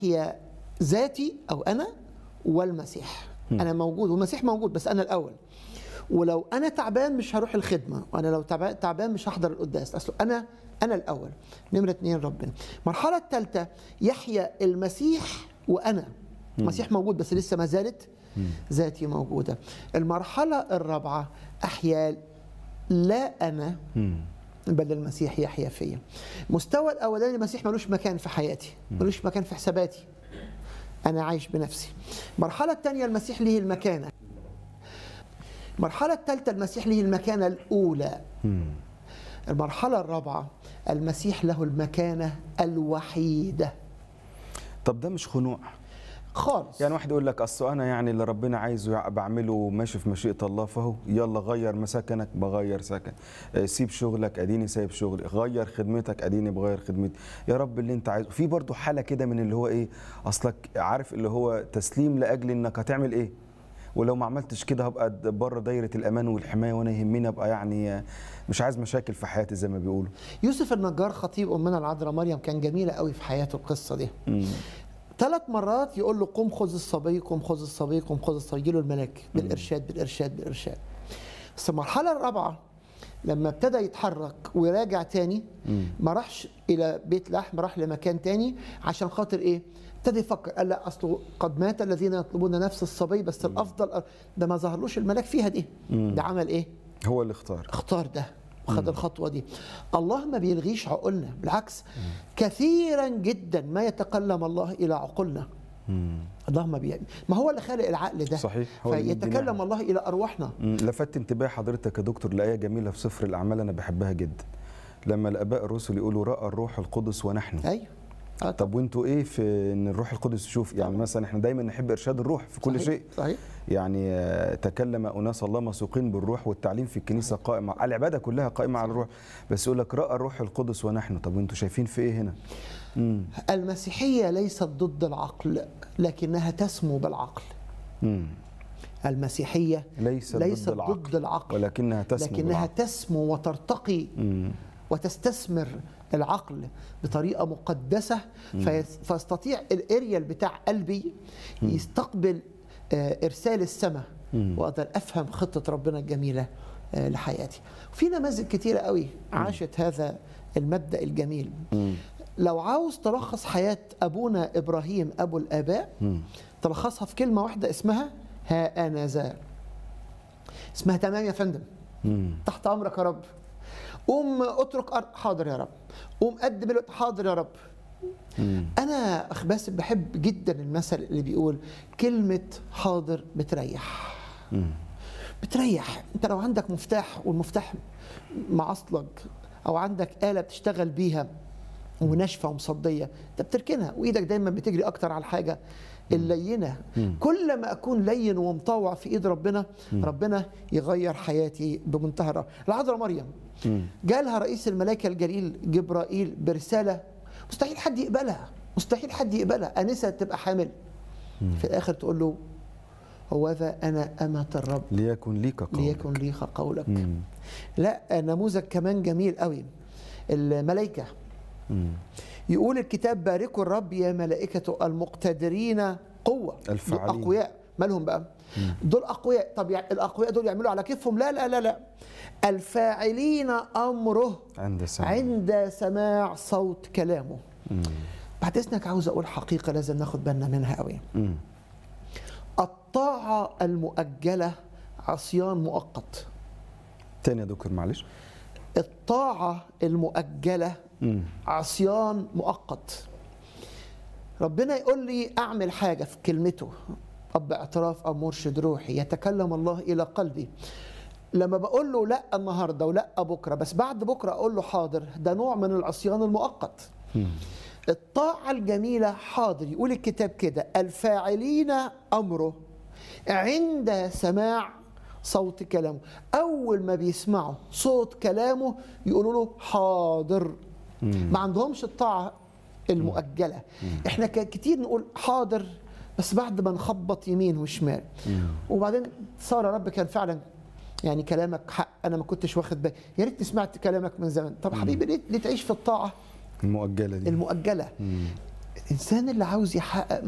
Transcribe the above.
هي ذاتي او انا والمسيح انا موجود والمسيح موجود بس انا الاول ولو انا تعبان مش هروح الخدمه وانا لو تعبان تعبان مش هحضر القداس اصل انا انا الاول نمره اتنين ربنا المرحله الثالثه يحيى المسيح وانا المسيح موجود بس لسه ما زالت ذاتي موجوده المرحله الرابعه احيا لا انا بل المسيح يحيا فيا المستوى الاولاني المسيح ملوش مكان في حياتي ملوش مكان في حساباتي انا عايش بنفسي المرحله الثانيه المسيح ليه المكانه المرحله الثالثه المسيح ليه المكانه الاولى المرحله الرابعه المسيح له المكانه الوحيده طب ده مش خنوع خالص يعني واحد يقول لك اصل انا يعني اللي ربنا عايزه يع- بعمله ماشي في مشيئه الله فهو يلا غير مساكنك بغير سكن آه، سيب شغلك اديني سايب شغلي غير خدمتك اديني بغير خدمتي يا رب اللي انت عايزه في برضه حاله كده من اللي هو ايه اصلك عارف اللي هو تسليم لاجل انك هتعمل ايه ولو ما عملتش كده هبقى د- بره دايره الامان والحمايه وانا يهمني ابقى يعني آه، مش عايز مشاكل في حياتي زي ما بيقولوا يوسف النجار خطيب امنا العذراء مريم كان جميله قوي في حياته القصه دي ثلاث مرات يقول له قم خذ الصبي قم خذ الصبي قم خذ الصبي يجي له الملاك بالارشاد بالارشاد بالارشاد بس المرحله الرابعه لما ابتدى يتحرك ويراجع تاني ما راحش الى بيت لحم راح لمكان تاني عشان خاطر ايه ابتدى يفكر قال لا اصله قد مات الذين يطلبون نفس الصبي بس الافضل ده ما ظهرلوش الملاك فيها دي ده عمل ايه هو اللي اختار اختار ده وخد الخطوه دي الله ما بيلغيش عقولنا بالعكس كثيرا جدا ما يتكلم الله الى عقولنا الله ما بي... ما هو اللي خالق العقل ده صحيح، هو اللي بيدينا فيتكلم عقل. الله الى ارواحنا مم، لفت انتباه حضرتك يا دكتور لآية جميلة في سفر الأعمال أنا بحبها جدا لما الآباء الرسل يقولوا رأى الروح القدس ونحن ايوه آه طب وانتوا ايه في ان الروح القدس يشوف يعني مثلا احنا دايما نحب ارشاد الروح في كل صحيح، شيء صحيح يعني آه، تكلم اناس الله مسوقين بالروح والتعليم في الكنيسه قائم على العباده كلها قائمه على الروح بس يقول لك راى الروح القدس ونحن طب وانتوا شايفين في ايه هنا امم المسيحيه ليست ضد العقل لكنها تسمو بالعقل امم المسيحيه ليست ليست ضد العقل ضد العقل ولكنها تسمو لكنها بالعقل. تسمو وترتقي مم. وتستثمر العقل بطريقه مقدسه فيس- فيستطيع الاريال بتاع قلبي يستقبل آه، ارسال السماء واقدر افهم خطه ربنا الجميله آه، لحياتي في نماذج كتيره قوي عاشت هذا المبدا الجميل لو عاوز تلخص حياه ابونا ابراهيم ابو الاباء تلخصها في كلمه واحده اسمها ها انا ذا اسمها تمام يا فندم مم. تحت امرك يا رب قوم اترك أرض حاضر يا رب قوم قدم الوقت حاضر يا رب مم. انا اخ باسم بحب جدا المثل اللي بيقول كلمه حاضر بتريح مم. بتريح انت لو عندك مفتاح والمفتاح معصلج او عندك آلة بتشتغل بيها وناشفه ومصديه انت بتركنها وايدك دايما بتجري اكتر على الحاجه اللينه كل ما اكون لين ومطوع في ايد ربنا ربنا يغير حياتي بمنتهى الروعه العذراء مريم جالها رئيس الملائكه الجليل جبرائيل برساله مستحيل حد يقبلها مستحيل حد يقبلها انسه تبقى حامل في الاخر تقول له هوذا انا امه الرب ليكن ليك قولك ليكن لي قولك مم. لا نموذج كمان جميل قوي الملائكه مم. يقول الكتاب باركوا الرب يا ملائكته المقتدرين قوه الفاعلين. دول اقوياء مالهم بقى دول اقوياء طب يعني الاقوياء دول يعملوا على كيفهم لا لا لا لا الفاعلين امره عند سمع عند سماع صوت كلامه مم. بعد اذنك عاوز اقول حقيقه لازم ناخد بالنا منها قوي مم. الطاعه المؤجله عصيان مؤقت تاني يا دكتور معلش الطاعه المؤجله مم. عصيان مؤقت ربنا يقول لي اعمل حاجه في كلمته اب اعتراف او مرشد روحي يتكلم الله الى قلبي لما بقول له لا النهارده ولا بكره بس بعد بكره اقول له حاضر ده نوع من العصيان المؤقت الطاعه الجميله حاضر يقول الكتاب كده الفاعلين امره عند سماع صوت كلامه اول ما بيسمعوا صوت كلامه يقولوا له حاضر ما عندهمش الطاعه المؤجله احنا ك- كتير نقول حاضر بس بعد ما نخبط يمين وشمال وبعدين صار يا رب كان فعلا يعني كلامك حق انا ما كنتش واخد بالي يا ريتني سمعت كلامك من زمان طب حبيبي ليه, ليه تعيش في الطاعه المؤجله دي المؤجله الانسان اللي عاوز يحقق